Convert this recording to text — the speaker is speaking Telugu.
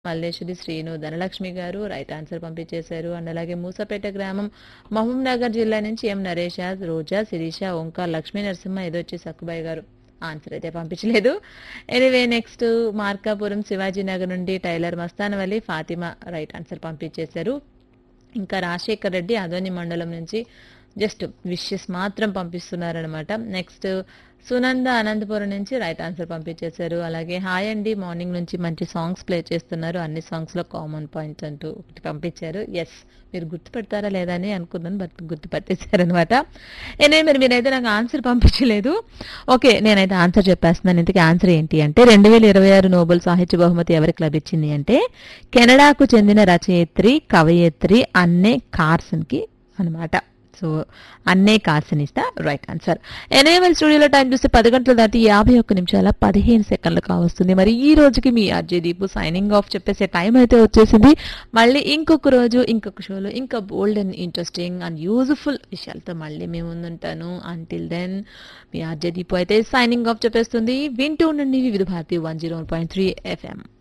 మల్లేశ్వరి శ్రీను ధనలక్ష్మి గారు రైట్ ఆన్సర్ పంపించేశారు అండ్ అలాగే మూసపేట గ్రామం మహబూబ్ నగర్ జిల్లా నుంచి ఎం నరేష రోజా శిరీష ఓంకార్ లక్ష్మీ నరసింహ ఏదొచ్చి సక్కుబాయి గారు ఆన్సర్ అయితే పంపించలేదు ఎనివే నెక్స్ట్ మార్కాపురం శివాజీ నగర్ నుండి tailor Mastanavalli Fatima right answer పంపించేశారు ఇంకా రాజశేఖర్ రెడ్డి అదోని మండలం నుంచి జస్ట్ విషెస్ మాత్రం పంపిస్తున్నారనమాట నెక్స్ట్ సునంద అనంతపురం నుంచి రైట్ ఆన్సర్ పంపించేశారు అలాగే హాయ్ అండి మార్నింగ్ నుంచి మంచి సాంగ్స్ ప్లే చేస్తున్నారు అన్ని సాంగ్స్ లో కామన్ పాయింట్ అంటూ ఒకటి పంపించారు ఎస్ మీరు గుర్తుపెడతారా లేదా అని అనుకున్నాను బట్ గుర్తుపట్టేశారనమాట ఏనే మీరు మీరైతే నాకు ఆన్సర్ పంపించలేదు ఓకే నేనైతే ఆన్సర్ చెప్పేస్తున్నాను ఇంతకీ ఆన్సర్ ఏంటి అంటే రెండు వేల ఇరవై ఆరు నోబెల్ సాహిత్య బహుమతి ఎవరికి లభించింది అంటే కెనడాకు చెందిన రచయిత్రి కవయిత్రి అన్నే కార్సన్ కి అనమాట సో అన్నే కార్సన్ ఇస్తా రైట్ ఆన్సర్ ఎనేవల్ స్టూడియోలో టైం చూస్తే పది గంటల దాటి యాభై ఒక్క నిమిషాల పదిహేను సెకండ్లు కావస్తుంది మరి ఈ రోజుకి మీ ఆర్జే దీపు సైనింగ్ ఆఫ్ చెప్పేసే టైం అయితే వచ్చేసింది మళ్ళీ ఇంకొక రోజు ఇంకొక షోలో ఇంకా bold and interesting and useful విషయాలతో మళ్ళీ మేము ముందుంటాను అంటిల్ దెన్ మీ ఆర్జే దీపు అయితే సైనింగ్ ఆఫ్ చెప్పేస్తుంది వింటూ ఉండండి Vividh Bharati one zero point three FM